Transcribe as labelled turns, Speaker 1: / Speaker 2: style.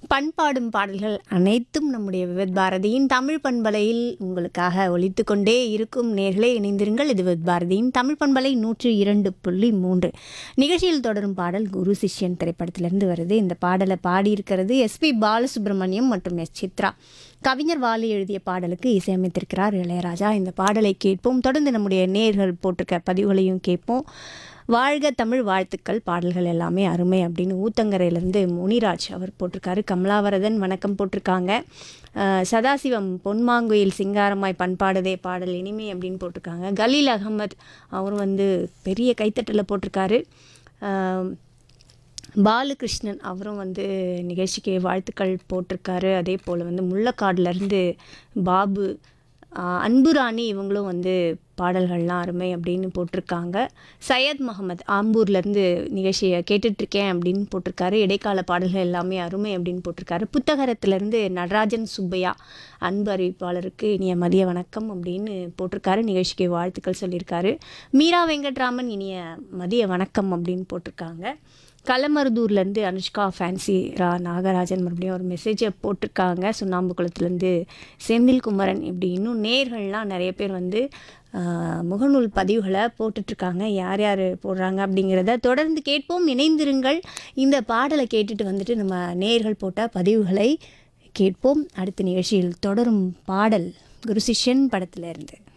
Speaker 1: பண்பாடும் பாடல்கள் அனைத்தும் நம்முடைய விவத் பாரதியின் தமிழ் பண்பலையில் உங்களுக்காக ஒலித்து கொண்டே இருக்கும் நேர்களே இணைந்திருங்கள் இது விவத் பாரதியின் தமிழ் பண்பலை நூற்றி இரண்டு புள்ளி மூன்று நிகழ்ச்சியில் தொடரும் பாடல் குரு சிஷ்யன் திரைப்படத்திலிருந்து வருது இந்த பாடலை பாடியிருக்கிறது எஸ்பி பாலசுப்ரமணியம் மற்றும் எஸ் சித்ரா கவிஞர் வாலி எழுதிய பாடலுக்கு இசையமைத்திருக்கிறார் இளையராஜா இந்த பாடலை கேட்போம் தொடர்ந்து நம்முடைய நேர்கள் போட்டிருக்க பதிவுகளையும் கேட்போம் வாழ்க தமிழ் வாழ்த்துக்கள் பாடல்கள் எல்லாமே அருமை அப்படின்னு ஊத்தங்கரையிலேருந்து முனிராஜ் அவர் போட்டிருக்காரு கமலாவரதன் வணக்கம் போட்டிருக்காங்க அஹ் சதாசிவம் பொன்மாங்குயில் சிங்காரமாய் பண்பாடுதே பாடல் இனிமை அப்படின்னு போட்டிருக்காங்க கலீல் அகமத் அவரும் வந்து பெரிய கைத்தட்டலில் போட்டிருக்காரு அஹ் பாலகிருஷ்ணன் அவரும் வந்து நிகழ்ச்சிக்கு வாழ்த்துக்கள் போட்டிருக்காரு அதே போல் வந்து முள்ளக்காடுலேருந்து பாபு ஆஹ் அன்புராணி இவங்களும் வந்து பாடல்கள்லாம் அருமை அப்படின்னு போட்டிருக்காங்க சையத் முகமது ஆம்பூர்லேருந்து நிகழ்ச்சியை கேட்டுட்ருக்கேன் அப்படின்னு போட்டிருக்காரு இடைக்கால பாடல்கள் எல்லாமே அருமை அப்படின்னு போட்டிருக்காரு புத்தகரத்துலேருந்து நடராஜன் சுப்பையா அன்பு அறிவிப்பாளருக்கு இனிய மதிய வணக்கம் அப்படின்னு போட்டிருக்காரு நிகழ்ச்சிக்கு வாழ்த்துக்கள் சொல்லியிருக்காரு மீரா வெங்கட்ராமன் இனிய மதிய வணக்கம் அப்படின்னு போட்டிருக்காங்க களமருதூர்லேருந்து அனுஷ்கா ஃபேன்சி ரா நாகராஜன் மறுபடியும் ஒரு மெசேஜை போட்டிருக்காங்க சுண்ணாம்புக்குளத்துலேருந்து செந்தில் குமரன் இப்படி இன்னும் நேர்கள்லாம் நிறைய பேர் வந்து ஆஹ், முகநூல் பதிவுகளை போட்டுட்ருக்காங்க யார் யார் போடுறாங்க அப்படிங்கிறத தொடர்ந்து கேட்போம் இணைந்திருங்கள் இந்த பாடலை கேட்டுட்டு வந்துட்டு நம்ம நேர்கள் போட்ட பதிவுகளை கேட்போம் அடுத்த நிகழ்ச்சியில் தொடரும் பாடல் குரு சிஷ்யன் படத்துல இருந்து